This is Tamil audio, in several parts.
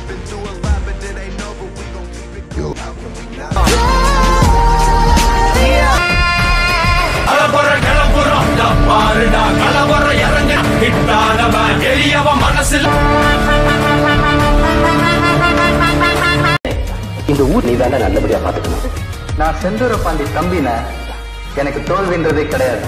கலவர கிளம்புறோம் பாருடா கலவர இறங்க கிட்டானவன் எளியவன் மனசில் இந்த ஊர் நீ தானே நல்லபடியா பாத்துக்கணும் நான் செந்தூர பாண்டி தம்பின எனக்கு தோல்வின்றதே கிடையாது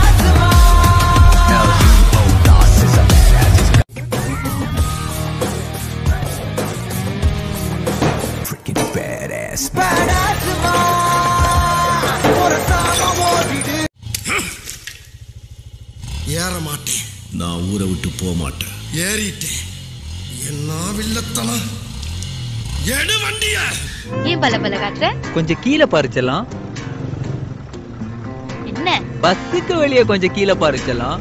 ஏற மாட்டேன் நான் ஊரை விட்டு போக மாட்டேன் ஏறிட்டேன் என்ன வில்லத்தனம் எடு வண்டிய ஏன் பல பல காட்டுற கொஞ்சம் கீழே பறிச்சலாம் என்ன பஸ்ஸுக்கு வெளியே கொஞ்சம் கீழே பறிச்சலாம்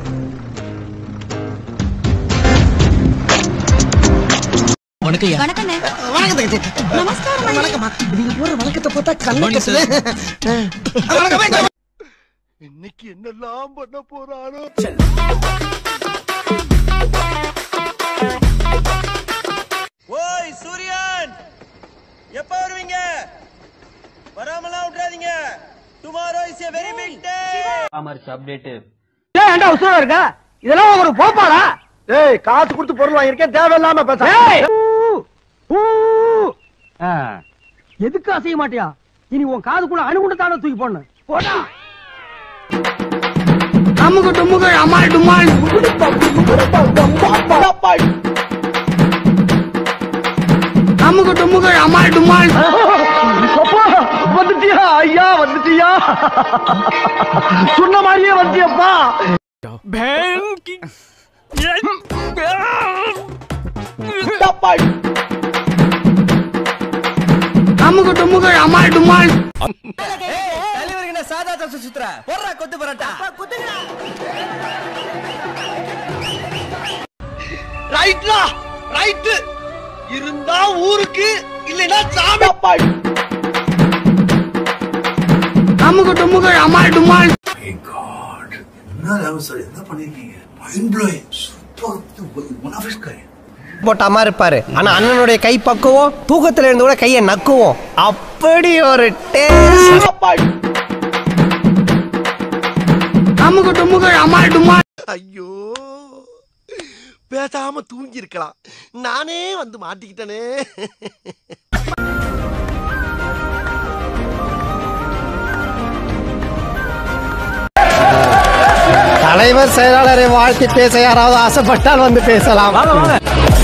வணக்கண்ணே வணக்கம்மா நீங்க போற வழக்கத்தை பார்த்தா கண்ணு கட்டுது இன்னைக்கு என்னெல்லாம் பண்ண போறானோ ஓய் சூரியன் எப்ப வருவீங்க வராமலாம் விட்டுறாதீங்க tomorrow is a very big day ஏன்டா உசுரா இருக்கா இதெல்லாம் ஒரு போப்பாடா ஏய் காசு கொடுத்து பொருள் வாங்கியிருக்கேன் தேவையில்லாம பேச எதுக்கு அசைய மாட்டியா இனி உன் காதுக்குள்ள அணுகுண்டு தானே தூக்கி போடணும் போடா அமுக டுமுக அமால் டுமால் அமுக டுமுக அமால் டுமால் வந்துட்டியா ஐயா வந்துட்டியா சொன்ன மாதிரியே வந்துட்டியப்பா அமுக டுமுக அமால் டுமால் தலைவருக்கு என்ன சாதா தசு சுத்துற போடுறா கொத்து பரோட்டா ரைட்லா ரைட் இருந்தா ஊருக்கு இல்லைன்னா சாமி அமுக டுமுக அமால் டுமால் போட்ட மாதிரி இருப்பாரு ஆனா அண்ணனுடைய கை பக்குவோம் தூக்கத்துல இருந்து கூட கையை நக்குவோம் அப்படி ஒரு டேஸ்ட் அமுக டுமுக அமால் டுமால் ஐயோ பேசாம தூங்கி இருக்கலாம் நானே வந்து மாட்டிக்கிட்டனே தலைவர் செயலாளரை வாழ்த்தி பேச யாராவது ஆசைப்பட்டால் வந்து பேசலாம்